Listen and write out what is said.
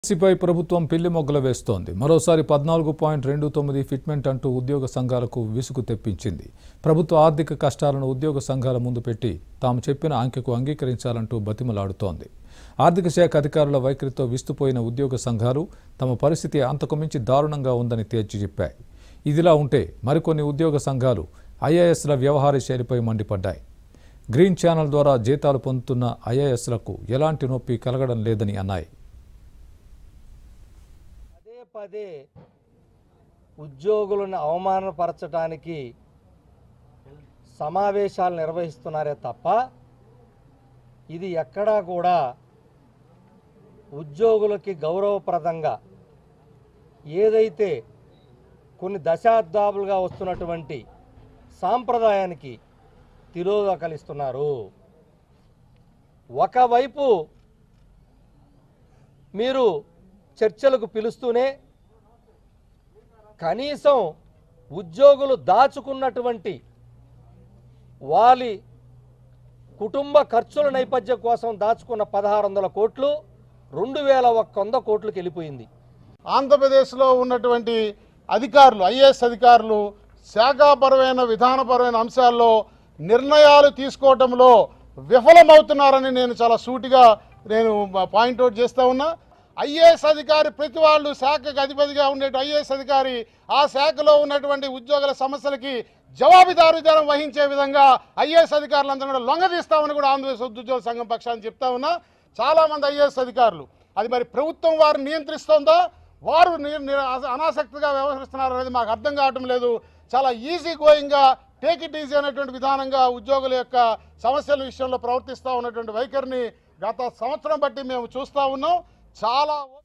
సిపై ప్రభుత్వం పిల్లి మొగ్గలు వేస్తోంది మరోసారి పద్నాలుగు పాయింట్ రెండు తొమ్మిది ఫిట్మెంట్ అంటూ ఉద్యోగ సంఘాలకు విసుగు తెప్పించింది ప్రభుత్వ ఆర్థిక కష్టాలను ఉద్యోగ సంఘాల ముందు పెట్టి తాము చెప్పిన అంకెకు అంగీకరించాలంటూ బతిమలాడుతోంది ఆర్థిక శాఖ అధికారుల వైఖరితో విస్తుపోయిన ఉద్యోగ సంఘాలు తమ పరిస్థితి అంతకు మించి దారుణంగా ఉందని తేల్చి చెప్పాయి ఇదిలా ఉంటే మరికొన్ని ఉద్యోగ సంఘాలు ఐఏఎస్ల వ్యవహార శైలిపై మండిపడ్డాయి గ్రీన్ ఛానల్ ద్వారా జీతాలు పొందుతున్న ఐఏఎస్లకు ఎలాంటి నొప్పి కలగడం లేదని అన్నాయి పదే పదే ఉద్యోగులను అవమానపరచడానికి సమావేశాలు నిర్వహిస్తున్నారే తప్ప ఇది ఎక్కడా కూడా ఉద్యోగులకి గౌరవప్రదంగా ఏదైతే కొన్ని దశాబ్దాలుగా వస్తున్నటువంటి సాంప్రదాయానికి తిరోగకలిస్తున్నారు ఒకవైపు మీరు చర్చలకు పిలుస్తూనే కనీసం ఉద్యోగులు దాచుకున్నటువంటి వారి కుటుంబ ఖర్చుల నేపథ్యం కోసం దాచుకున్న పదహారు వందల కోట్లు రెండు వేల ఒక్క వంద కోట్లకు వెళ్ళిపోయింది ఆంధ్రప్రదేశ్లో ఉన్నటువంటి అధికారులు ఐఏఎస్ అధికారులు శాఖాపరమైన విధానపరమైన అంశాల్లో నిర్ణయాలు తీసుకోవటంలో విఫలమవుతున్నారని నేను చాలా సూటిగా నేను పాయింట్అవుట్ చేస్తా ఉన్నా ఐఏఎస్ అధికారి ప్రతి వాళ్ళు శాఖకు అధిపతిగా ఉండే ఐఏఎస్ అధికారి ఆ శాఖలో ఉన్నటువంటి ఉద్యోగుల సమస్యలకి జవాబుదారీతనం వహించే విధంగా ఐఏఎస్ అధికారులందరూ కూడా లొంగదీస్తామని కూడా ఆంధ్రప్రదేశ్ ఉద్యోగ సంఘం పక్షాన్ని చెప్తా ఉన్నా చాలా మంది ఐఏఎస్ అధికారులు అది మరి ప్రభుత్వం వారు నియంత్రిస్తోందా వారు ని- ని- అనాసక్తిగా వ్యవహరిస్తున్నారు అనేది మాకు అర్థం కావటం లేదు చాలా ఈజీ గోయింగ్గా టేక్ ఇట్ ఈజీ అనేటువంటి విధానంగా ఉద్యోగుల యొక్క సమస్యల విషయంలో ప్రవర్తిస్తూ ఉన్నటువంటి వైఖరిని గత సంవత్సరం బట్టి మేము చూస్తూ ఉన్నాం చాలా